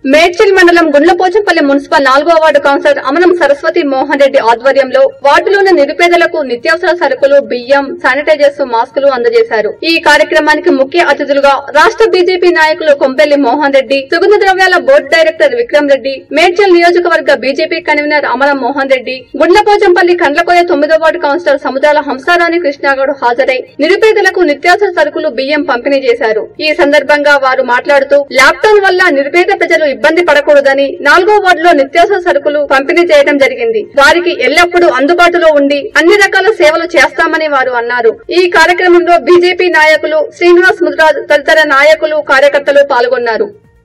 మేడ్చల్ మండలం గుండ్లపోచంపల్లి మున్సిపల్ నాలుగో ward councillor Amanam Saraswathi Mohan Reddy ఆధ్వర్యంలో వార్డులోని నిరుపేదలకు నిత్యావసర సరుకులు బియ్యం శానిటైజర్స్ మాస్కులు అందజేశారు ఈ కార్యక్రమానికి ముఖ్య అతిథులుగా రాష్ట్ర బీజేపీ నాయకులు కొంపెల్లి మోహన్ రెడ్డి సుగంధ ద్రవ్యాల బోర్డు డైరెక్టర్ విక్రమ్ రెడ్డి మేడ్చల్ నియోజకవర్గ బీజేపీ కన్వీనర్ అమరం మోహన్ రెడ్డి గుండ్లపోచంపల్లి కండ్లకోయ తొమ్మిదో వార్డు కౌన్సిలర్ సముద్రాల హంసారాణి కృష్ణాగౌడ్ హాజరై నిరుపేదలకు నిత్యావసర సరుకులు బియ్యం పంపిణీ చేశారు ఈ సందర్భంగా వారు మాట్లాడుతూ లాక్డౌన్ వల్ల నిరుపేద ప్రజలు ఇబ్బంది పడకూడదని నాలుగో వార్డులో నిత్యావసర సరుకులు పంపిణీ చేయడం జరిగింది వారికి ఎల్లప్పుడూ అందుబాటులో ఉండి అన్ని రకాల సేవలు చేస్తామని వారు అన్నారు ఈ కార్యక్రమంలో బీజేపీ నాయకులు శ్రీనివాస్ ముద్రాజ్ తదితర నాయకులు కార్యకర్తలు పాల్గొన్నారు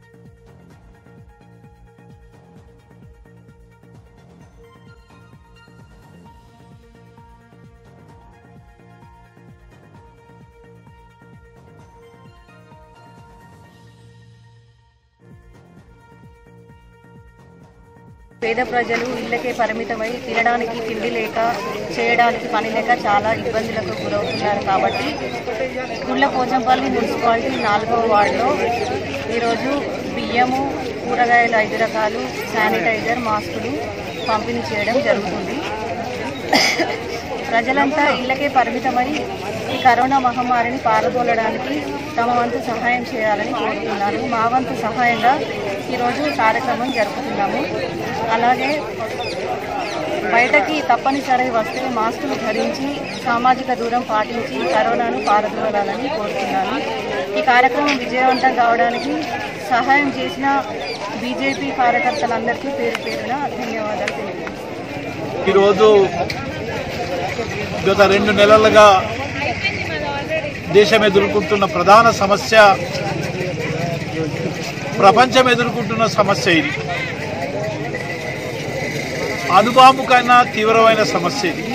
పేద ప్రజలు ఇళ్లకే పరిమితమై తినడానికి తిండి లేక చేయడానికి పని లేక చాలా ఇబ్బందులకు గురవుతున్నారు కాబట్టి గుళ్ళ పోచంపల్లి మున్సిపాలిటీ నాలుగవ వార్డులో ఈరోజు బియ్యము కూరగాయలు ఐదు రకాలు శానిటైజర్ మాస్కులు పంపిణీ చేయడం జరుగుతుంది ప్రజలంతా ఇళ్లకే పరిమితమై ఈ కరోనా మహమ్మారిని పారదోలడానికి తమ వంతు సహాయం చేయాలని కోరుతున్నాను మా వంతు సహాయంగా ఈరోజు కార్యక్రమం జరుపుతున్నాము అలాగే బయటకి తప్పనిసరి వస్తే మాస్కులు ధరించి సామాజిక దూరం పాటించి కరోనాను పారదోలాలని కోరుతున్నాను ఈ కార్యక్రమం విజయవంతం కావడానికి సహాయం చేసిన బీజేపీ కార్యకర్తలందరికీ పేరు పేరున ధన్యవాదాలు తెలియజేస్తున్నాను ఈరోజు గత రెండు నెలలుగా దేశం ఎదుర్కొంటున్న ప్రధాన సమస్య ప్రపంచం ఎదుర్కొంటున్న సమస్య ఇది అనుబాంబు కన్నా తీవ్రమైన సమస్య ఇది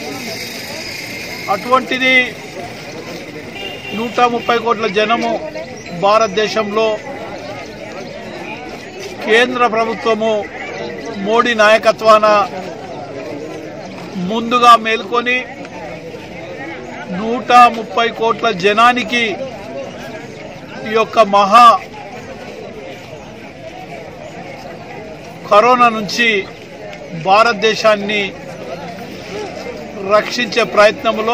అటువంటిది నూట ముప్పై కోట్ల జనము భారతదేశంలో కేంద్ర ప్రభుత్వము మోడీ నాయకత్వాన ముందుగా మేల్కొని నూట ముప్పై కోట్ల జనానికి ఈ యొక్క మహా కరోనా నుంచి భారతదేశాన్ని రక్షించే ప్రయత్నంలో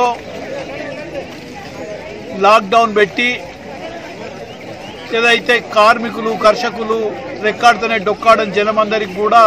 లాక్డౌన్ పెట్టి ఏదైతే కార్మికులు కర్షకులు రెక్కాడుతూనే డొక్కాడని జనమందరికి కూడా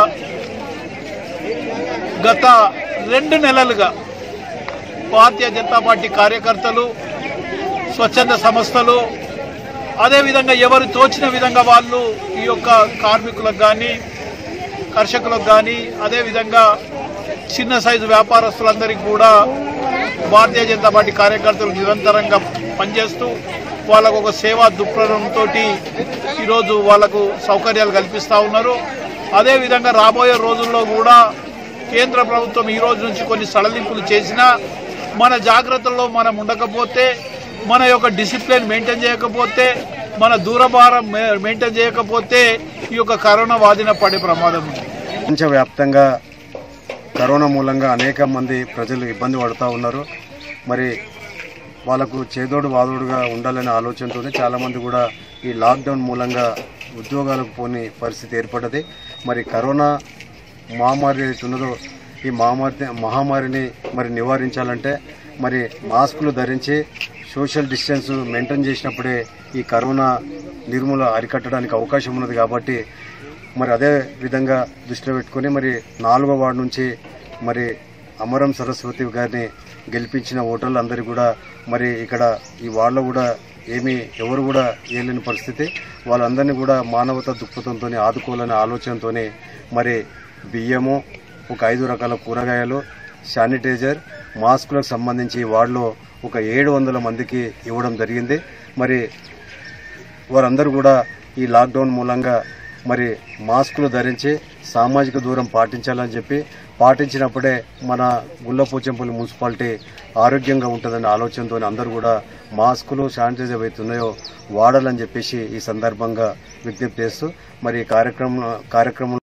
గత రెండు నెలలుగా భారతీయ జనతా పార్టీ కార్యకర్తలు స్వచ్ఛంద సంస్థలు అదేవిధంగా ఎవరు తోచిన విధంగా వాళ్ళు ఈ యొక్క కార్మికులకు కానీ కర్షకులకు కానీ అదేవిధంగా చిన్న సైజు వ్యాపారస్తులందరికీ కూడా భారతీయ జనతా పార్టీ కార్యకర్తలు నిరంతరంగా పనిచేస్తూ వాళ్ళకు ఒక సేవా దృక్పథంతో ఈరోజు వాళ్ళకు సౌకర్యాలు కల్పిస్తూ ఉన్నారు అదేవిధంగా రాబోయే రోజుల్లో కూడా కేంద్ర ప్రభుత్వం ఈ రోజు నుంచి కొన్ని సడలింపులు చేసినా మన జాగ్రత్తల్లో మనం ఉండకపోతే మన యొక్క డిసిప్లిన్ మెయింటైన్ చేయకపోతే మన దూరభారం మే- మెయింటైన్ చేయకపోతే ఈ యొక్క కరోనా వాదిన పడే ప్రమాదం ఉంది ప్రపంచవ్యాప్తంగా కరోనా మూలంగా అనేక మంది ప్రజలు ఇబ్బంది పడుతూ ఉన్నారు మరి వాళ్ళకు చేదోడు వాదోడుగా ఉండాలనే ఆలోచనతోనే చాలామంది కూడా ఈ లాక్డౌన్ మూలంగా ఉద్యోగాలకు పోని పరిస్థితి ఏర్పడ్డది మరి కరోనా మహమ్మారి ఏదైతే ఉన్నదో ఈ మహమ్మారి మహమ్మారిని మరి నివారించాలంటే మరి మాస్కులు ధరించి సోషల్ డిస్టెన్స్ మెయింటైన్ చేసినప్పుడే ఈ కరోనా నిర్మూల అరికట్టడానికి అవకాశం ఉన్నది కాబట్టి మరి అదే విధంగా దృష్టిలో పెట్టుకొని మరి నాలుగో వార్డు నుంచి మరి అమరం సరస్వతి గారిని గెలిపించిన ఓటర్లు అందరికీ కూడా మరి ఇక్కడ ఈ వార్డులో కూడా ఏమీ ఎవరు కూడా ఏలేని పరిస్థితి వాళ్ళందరినీ కూడా మానవతా దృక్పథంతో ఆదుకోవాలనే ఆలోచనతో మరి బియ్యము ఒక ఐదు రకాల కూరగాయలు శానిటైజర్ మాస్కులకు సంబంధించి ఈ వార్డులో ఒక ఏడు వందల మందికి ఇవ్వడం జరిగింది మరి వారందరూ కూడా ఈ లాక్డౌన్ మూలంగా మరి మాస్కులు ధరించి సామాజిక దూరం పాటించాలని చెప్పి పాటించినప్పుడే మన గుల్లపోచంపల్లి మున్సిపాలిటీ ఆరోగ్యంగా ఉంటుందనే ఆలోచనతో అందరూ కూడా మాస్కులు శానిటైజర్ ఏవైతే ఉన్నాయో వాడాలని చెప్పేసి ఈ సందర్భంగా విజ్ఞప్తి చేస్తూ మరి ఈ కార్యక్రమం కార్యక్రమం